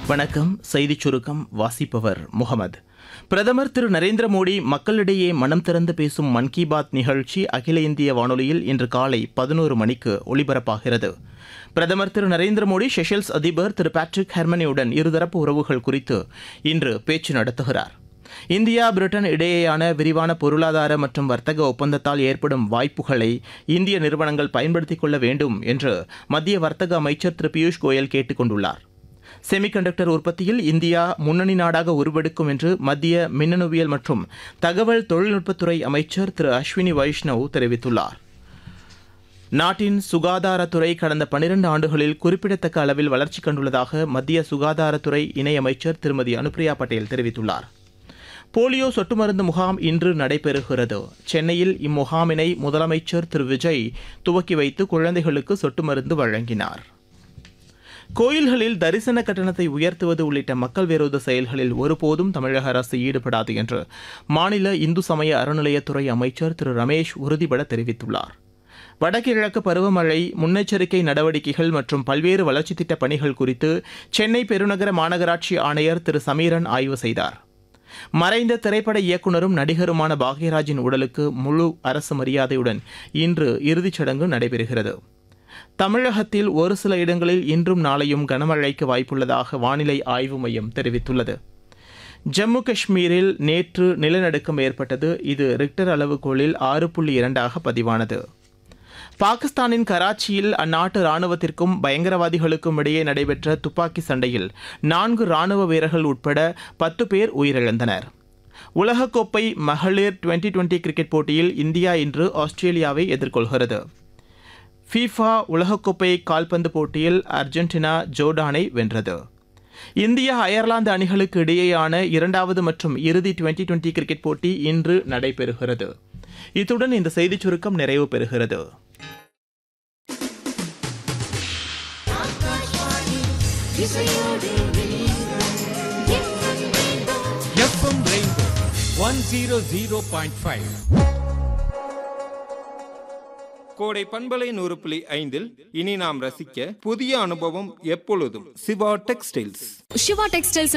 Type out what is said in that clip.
வணக்கம் செய்திச் சுருக்கம் வாசிப்பவர் முகமது பிரதமர் திரு நரேந்திர மோடி மக்களிடையே மனம் திறந்து பேசும் மன் கி பாத் நிகழ்ச்சி அகில இந்திய வானொலியில் இன்று காலை பதினோரு மணிக்கு ஒலிபரப்பாகிறது பிரதமர் திரு நரேந்திர மோடி செஷல்ஸ் அதிபர் திரு பேட்ரிக் ஹெர்மனியுடன் இருதரப்பு உறவுகள் குறித்து இன்று பேச்சு நடத்துகிறார் இந்தியா பிரிட்டன் இடையேயான விரிவான பொருளாதார மற்றும் வர்த்தக ஒப்பந்தத்தால் ஏற்படும் வாய்ப்புகளை இந்திய நிறுவனங்கள் பயன்படுத்திக் கொள்ள வேண்டும் என்று மத்திய வர்த்தக அமைச்சர் திரு பியூஷ் கோயல் கேட்டுக் கொண்டுள்ளார் செமிகண்டக்டர் உற்பத்தியில் இந்தியா முன்னணி நாடாக உருவெடுக்கும் என்று மத்திய மின்னணுவியல் மற்றும் தகவல் தொழில்நுட்பத்துறை அமைச்சர் திரு அஸ்வினி வைஷ்ணவ் தெரிவித்துள்ளார் நாட்டின் சுகாதாரத்துறை கடந்த பனிரெண்டு ஆண்டுகளில் குறிப்பிடத்தக்க அளவில் வளர்ச்சி கண்டுள்ளதாக மத்திய சுகாதாரத்துறை இணையமைச்சர் திருமதி அனுப்பிரியா பட்டேல் தெரிவித்துள்ளார் போலியோ சொட்டு மருந்து முகாம் இன்று நடைபெறுகிறது சென்னையில் இம்முகாமினை முதலமைச்சர் திரு விஜய் துவக்கி வைத்து குழந்தைகளுக்கு சொட்டு மருந்து வழங்கினார் கோயில்களில் தரிசன கட்டணத்தை உயர்த்துவது உள்ளிட்ட மக்கள் விரோத செயல்களில் ஒருபோதும் தமிழக அரசு ஈடுபடாது என்று மாநில இந்து சமய அறநிலையத்துறை அமைச்சர் திரு ரமேஷ் உறுதிபட தெரிவித்துள்ளார் வடகிழக்கு பருவமழை முன்னெச்சரிக்கை நடவடிக்கைகள் மற்றும் பல்வேறு வளர்ச்சித் திட்டப் பணிகள் குறித்து சென்னை பெருநகர மாநகராட்சி ஆணையர் திரு சமீரன் ஆய்வு செய்தார் மறைந்த திரைப்பட இயக்குனரும் நடிகருமான பாக்யராஜின் உடலுக்கு முழு அரசு மரியாதையுடன் இன்று இறுதிச் சடங்கு நடைபெறுகிறது தமிழகத்தில் ஒரு சில இடங்களில் இன்றும் நாளையும் கனமழைக்கு வாய்ப்புள்ளதாக வானிலை ஆய்வு மையம் தெரிவித்துள்ளது ஜம்மு காஷ்மீரில் நேற்று நிலநடுக்கம் ஏற்பட்டது இது ரிக்டர் அளவுகோலில் ஆறு புள்ளி இரண்டாக பதிவானது பாகிஸ்தானின் கராச்சியில் அந்நாட்டு ராணுவத்திற்கும் பயங்கரவாதிகளுக்கும் இடையே நடைபெற்ற துப்பாக்கி சண்டையில் நான்கு ராணுவ வீரர்கள் உட்பட பத்து பேர் உயிரிழந்தனர் உலகக்கோப்பை மகளிர் டுவெண்டி டுவெண்டி கிரிக்கெட் போட்டியில் இந்தியா இன்று ஆஸ்திரேலியாவை எதிர்கொள்கிறது ஃபீஃபா உலகக்கோப்பை கால்பந்து போட்டியில் அர்ஜென்டினா ஜோர்டானை வென்றது இந்தியா அயர்லாந்து அணிகளுக்கு இடையேயான இரண்டாவது மற்றும் இறுதி டுவெண்டி டுவெண்டி கிரிக்கெட் போட்டி இன்று நடைபெறுகிறது இத்துடன் இந்த செய்திச் சுருக்கம் நிறைவு பெறுகிறது FM rainbow one zero zero point five கோடை பண்பலை நூறு புள்ளி ஐந்தில் இனி நாம் ரசிக்க புதிய அனுபவம் எப்பொழுதும் சிவா டெக்ஸ்டைல்ஸ் சிவா டெக்ஸ்டைல்ஸ்